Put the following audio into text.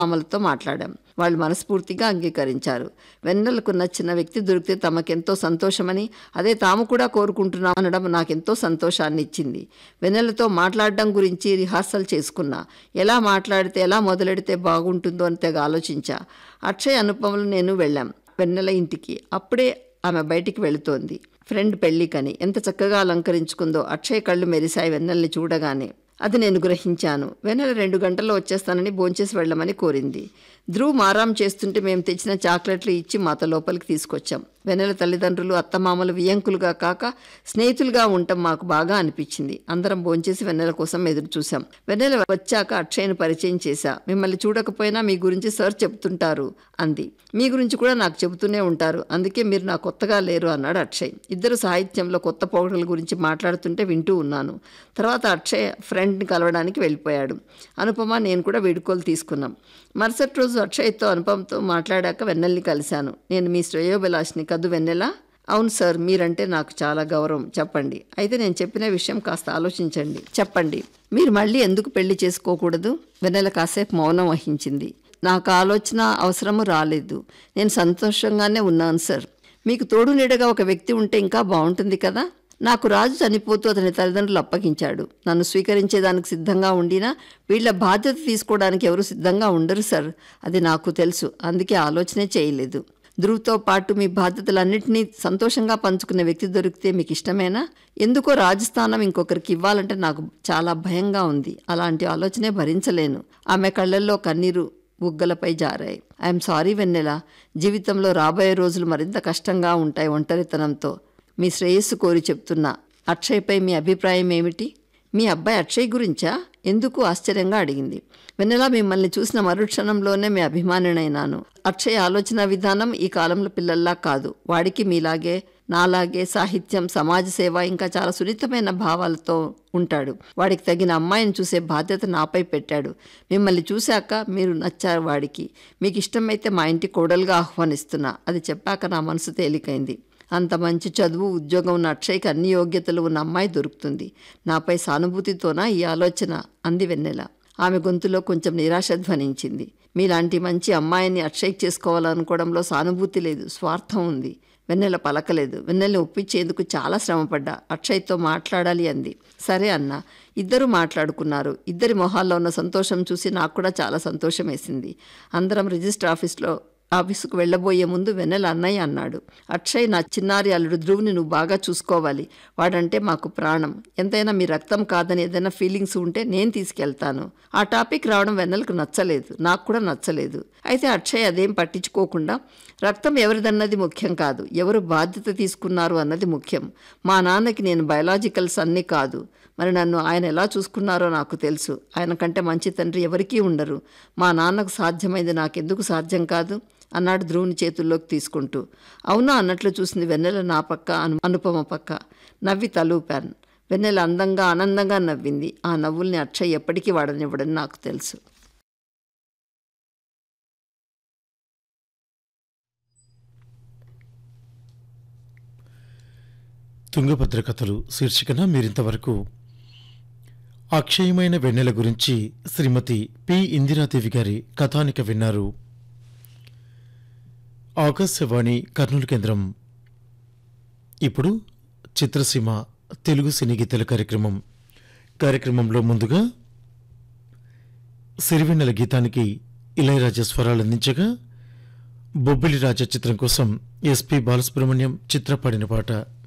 అమలతో మాట్లాడాం వాళ్ళు మనస్ఫూర్తిగా అంగీకరించారు వెన్నెలకు నచ్చిన వ్యక్తి దొరికితే తమకెంతో సంతోషమని అదే తాము కూడా కోరుకుంటున్నాం అనడం నాకెంతో సంతోషాన్ని ఇచ్చింది వెన్నెలతో మాట్లాడడం గురించి రిహార్సల్ చేసుకున్నా ఎలా మాట్లాడితే ఎలా మొదలెడితే బాగుంటుందో అని తెగ ఆలోచించా అక్షయ్ అనుపమలు నేను వెళ్ళాం వెన్నెల ఇంటికి అప్పుడే ఆమె బయటికి వెళుతోంది ఫ్రెండ్ పెళ్ళికని ఎంత చక్కగా అలంకరించుకుందో అక్షయ్ కళ్ళు మెరిశాయి వెన్నెల్ని చూడగానే అది నేను గ్రహించాను వెన్నెల రెండు గంటల్లో వచ్చేస్తానని భోంచేసి వెళ్ళమని కోరింది ధ్రువ్ మారాం చేస్తుంటే మేము తెచ్చిన చాక్లెట్లు ఇచ్చి మాతో లోపలికి తీసుకొచ్చాం వెన్నెల తల్లిదండ్రులు అత్తమామలు వియంకులుగా కాక స్నేహితులుగా ఉండటం మాకు బాగా అనిపించింది అందరం భోంచేసి వెన్నెల కోసం ఎదురు చూసాం వెన్నెల వచ్చాక అక్షయ్ను పరిచయం చేశా మిమ్మల్ని చూడకపోయినా మీ గురించి సార్ చెప్తుంటారు అంది మీ గురించి కూడా నాకు చెబుతూనే ఉంటారు అందుకే మీరు నా కొత్తగా లేరు అన్నాడు అక్షయ్ ఇద్దరు సాహిత్యంలో కొత్త పోకడల గురించి మాట్లాడుతుంటే వింటూ ఉన్నాను తర్వాత అక్షయ్ ఫ్రెండ్ని కలవడానికి వెళ్ళిపోయాడు అనుపమ నేను కూడా వీడుకోలు తీసుకున్నాం మరుసటి రోజు అక్షయ్తో అనుపమతో మాట్లాడాక వెన్నెల్ని కలిశాను నేను మీ శ్రేయోభిలాష్ని కదు వెన్నెల అవును సార్ మీరంటే నాకు చాలా గౌరవం చెప్పండి అయితే నేను చెప్పిన విషయం కాస్త ఆలోచించండి చెప్పండి మీరు మళ్ళీ ఎందుకు పెళ్లి చేసుకోకూడదు వెన్నెల కాసేపు మౌనం వహించింది నాకు ఆలోచన అవసరము రాలేదు నేను సంతోషంగానే ఉన్నాను సార్ మీకు తోడు నీడగా ఒక వ్యక్తి ఉంటే ఇంకా బాగుంటుంది కదా నాకు రాజు చనిపోతూ అతని తల్లిదండ్రులు అప్పగించాడు నన్ను స్వీకరించేదానికి సిద్ధంగా ఉండినా వీళ్ళ బాధ్యత తీసుకోవడానికి ఎవరు సిద్ధంగా ఉండరు సార్ అది నాకు తెలుసు అందుకే ఆలోచనే చేయలేదు ధ్రువ్తో పాటు మీ బాధ్యతలన్నింటినీ సంతోషంగా పంచుకునే వ్యక్తి దొరికితే మీకు ఇష్టమేనా ఎందుకో రాజస్థానం ఇంకొకరికి ఇవ్వాలంటే నాకు చాలా భయంగా ఉంది అలాంటి ఆలోచనే భరించలేను ఆమె కళ్ళల్లో కన్నీరు బుగ్గలపై జారాయి ఐఎమ్ సారీ వెన్నెల జీవితంలో రాబోయే రోజులు మరింత కష్టంగా ఉంటాయి ఒంటరితనంతో మీ శ్రేయస్సు కోరి చెప్తున్నా అక్షయ్పై మీ అభిప్రాయం ఏమిటి మీ అబ్బాయి అక్షయ్ గురించా ఎందుకు ఆశ్చర్యంగా అడిగింది వెన్నెల మిమ్మల్ని చూసిన మరుక్షణంలోనే మీ అభిమానినైనాను అక్షయ్ ఆలోచన విధానం ఈ కాలంలో పిల్లల్లా కాదు వాడికి మీలాగే నాలాగే సాహిత్యం సమాజ సేవ ఇంకా చాలా సున్నితమైన భావాలతో ఉంటాడు వాడికి తగిన అమ్మాయిని చూసే బాధ్యత నాపై పెట్టాడు మిమ్మల్ని చూశాక మీరు నచ్చారు వాడికి మీకు ఇష్టమైతే మా ఇంటి కోడలుగా ఆహ్వానిస్తున్నా అది చెప్పాక నా మనసు తేలికైంది అంత మంచి చదువు ఉద్యోగం ఉన్న అక్షయ్కి అన్ని యోగ్యతలు ఉన్న అమ్మాయి దొరుకుతుంది నాపై సానుభూతితోనా ఈ ఆలోచన అంది వెన్నెల ఆమె గొంతులో కొంచెం నిరాశ ధ్వనించింది మీలాంటి మంచి అమ్మాయిని అక్షయ్ చేసుకోవాలనుకోవడంలో సానుభూతి లేదు స్వార్థం ఉంది వెన్నెల పలకలేదు వెన్నెల్ని ఒప్పించేందుకు చాలా శ్రమపడ్డా అక్షయ్తో మాట్లాడాలి అంది సరే అన్న ఇద్దరు మాట్లాడుకున్నారు ఇద్దరి మొహాల్లో ఉన్న సంతోషం చూసి నాకు కూడా చాలా సంతోషం వేసింది అందరం రిజిస్టర్ ఆఫీస్లో ఆఫీసుకు వెళ్ళబోయే ముందు వెన్నెల అన్నయ్య అన్నాడు అక్షయ్ నా చిన్నారి అల్లుడు ధ్రువుని నువ్వు బాగా చూసుకోవాలి వాడంటే మాకు ప్రాణం ఎంతైనా మీ రక్తం కాదని ఏదైనా ఫీలింగ్స్ ఉంటే నేను తీసుకెళ్తాను ఆ టాపిక్ రావడం వెన్నెలకు నచ్చలేదు నాకు కూడా నచ్చలేదు అయితే అక్షయ్ అదేం పట్టించుకోకుండా రక్తం ఎవరిదన్నది ముఖ్యం కాదు ఎవరు బాధ్యత తీసుకున్నారు అన్నది ముఖ్యం మా నాన్నకి నేను బయలాజికల్స్ అన్నీ కాదు మరి నన్ను ఆయన ఎలా చూసుకున్నారో నాకు తెలుసు ఆయన కంటే మంచి తండ్రి ఎవరికీ ఉండరు మా నాన్నకు సాధ్యమైంది నాకెందుకు సాధ్యం కాదు అన్నాడు ధ్రువుని చేతుల్లోకి తీసుకుంటూ అవునా అన్నట్లు చూసింది వెన్నెల నా పక్క అను అనుపమ పక్క నవ్వి తలూపాను వెన్నెల అందంగా ఆనందంగా నవ్వింది ఆ నవ్వుల్ని అక్షయ్ ఎప్పటికీ వాడనివ్వడని నాకు తెలుసు తుంగభద్ర కథలు శీర్షికన మీరింతవరకు అక్షయమైన వెన్నెల గురించి శ్రీమతి పి ఇందిరాదేవి గారి కథానిక విన్నారు ఆకాశవాణి కర్నూలు కేంద్రం ఇప్పుడు చిత్రసీమ తెలుగు సినీ గీతల కార్యక్రమం కార్యక్రమంలో ముందుగా సిరివెన్నెల గీతానికి ఇళయరాజా స్వరాలు అందించగా బొబ్బిలి రాజా చిత్రం కోసం ఎస్పి బాలసుబ్రహ్మణ్యం చిత్రపడిన పాట